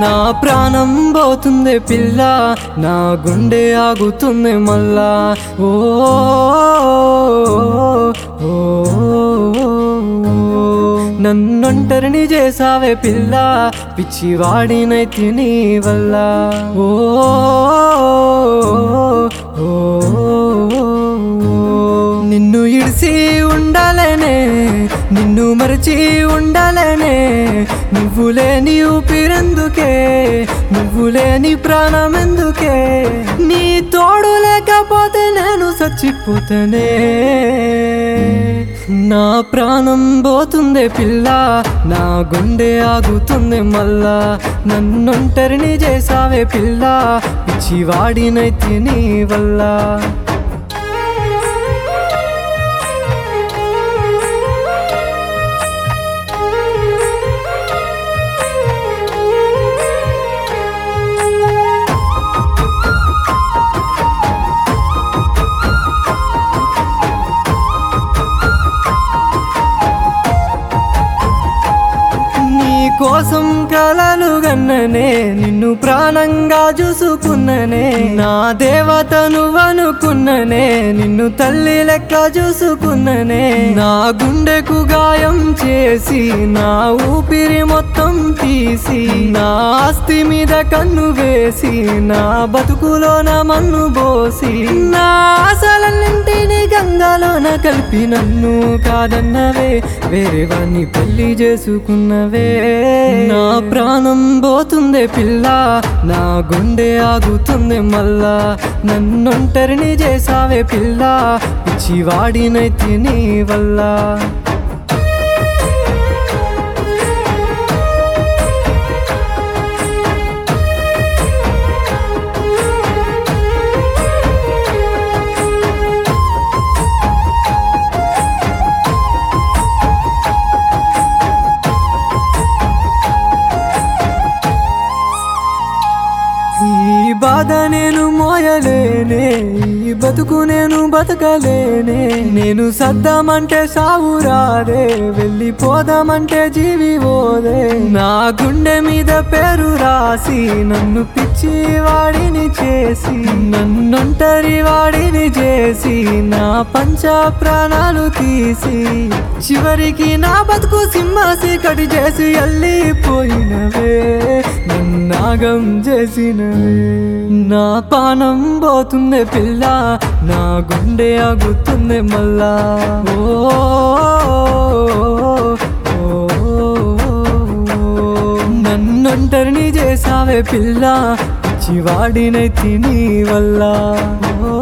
నా ప్రాణం పోతుంది పిల్ల నా గుండె ఆగుతుంది మళ్ళా ఓ ఓ, నన్నొంటరిని చేసావే పిల్ల పిచ్చివాడినైతి నీ వల్ల ఓ ఓ, నిన్ను ఇడిసి ఉండాలనే నిన్ను మరచి ఉండాలనే నువ్వు లేని ఊపిరెందుకే నువ్వు లేని ప్రాణం ఎందుకే నీ తోడు లేకపోతే నేను చచ్చిపోతానే నా ప్రాణం పోతుందే పిల్ల నా గుండె ఆగుతుంది మళ్ళా నన్నొంటరిని చేసావే పిల్ల పిచ్చివాడినైతే నీ వల్ల నీ కోసం కలలు గన్ననే నిన్ను ప్రాణంగా చూసుకున్ననే నా దేవత నువ్వనుకున్ననే నిన్ను తల్లి లెక్క చూసుకున్ననే నా గుండెకు గాయం చేసి నా ఊపిరి మొత్తం తీసి నా ఆస్తి మీద కన్ను వేసి నా బతుకులోన మన్ను పోసి నా ఆశలన్నింటినీ గంగలోన కలిపి నన్ను కాదన్నవే వేరే వాణ్ణి పెళ్లి చేసుకున్నవే నా ప్రాణం పోతుందే పిల్ల నా గుండె ఆగుతుంది మళ్ళా నన్నొంటరిని చేసావే పిల్ల పిచ్చివాడినైతే నీ వల్ల ఈ బాధ నేను మోయలేనే ఈ బతుకు నేను బతకలేనే నేను సద్దామంటే సావు రాదే వెళ్ళిపోదామంటే జీవి ఓదే నా గుండె మీద పేరు రాసి నన్ను పిచ్చి వాడిని చేసి నన్నొంటరి వాడిని చేసి నా పంచ ప్రాణాలు తీసి చివరికి నా బతుకు సింహాసి కటి చేసి వెళ్ళిపోయినవే నన్నాగం చేసినవే నా పానం పోతుంది పిల్ల నా గుండె ఆగుతుంది మళ్ళా ఓ ఓ, నన్నొంటరిని చేసావే పిల్ల చివాడినై తిని వల్ల ఓ,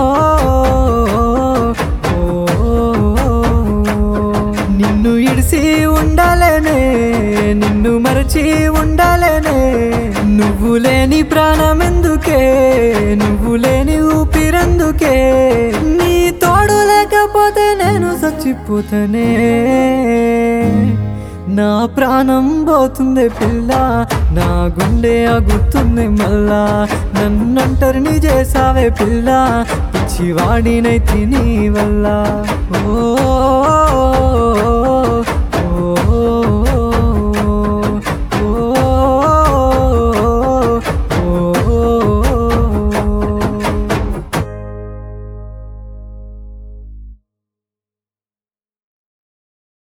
నిన్ను ఇడిసి ఉండాలనే నిన్ను మరచి ఉండాలనే నువ్వు లేని ప్రాణం ఎందుకే నువ్వు లేని ఊపిరందుకే నీ తోడు లేకపోతే నేను చచ్చిపోతానే నా ప్రాణం పోతుంది పిల్ల నా గుండె ఆగుతుంది మళ్ళా నన్నంటరిని చేసావే పిల్ల పిచ్చివాడినై తిని వల్ల ఓ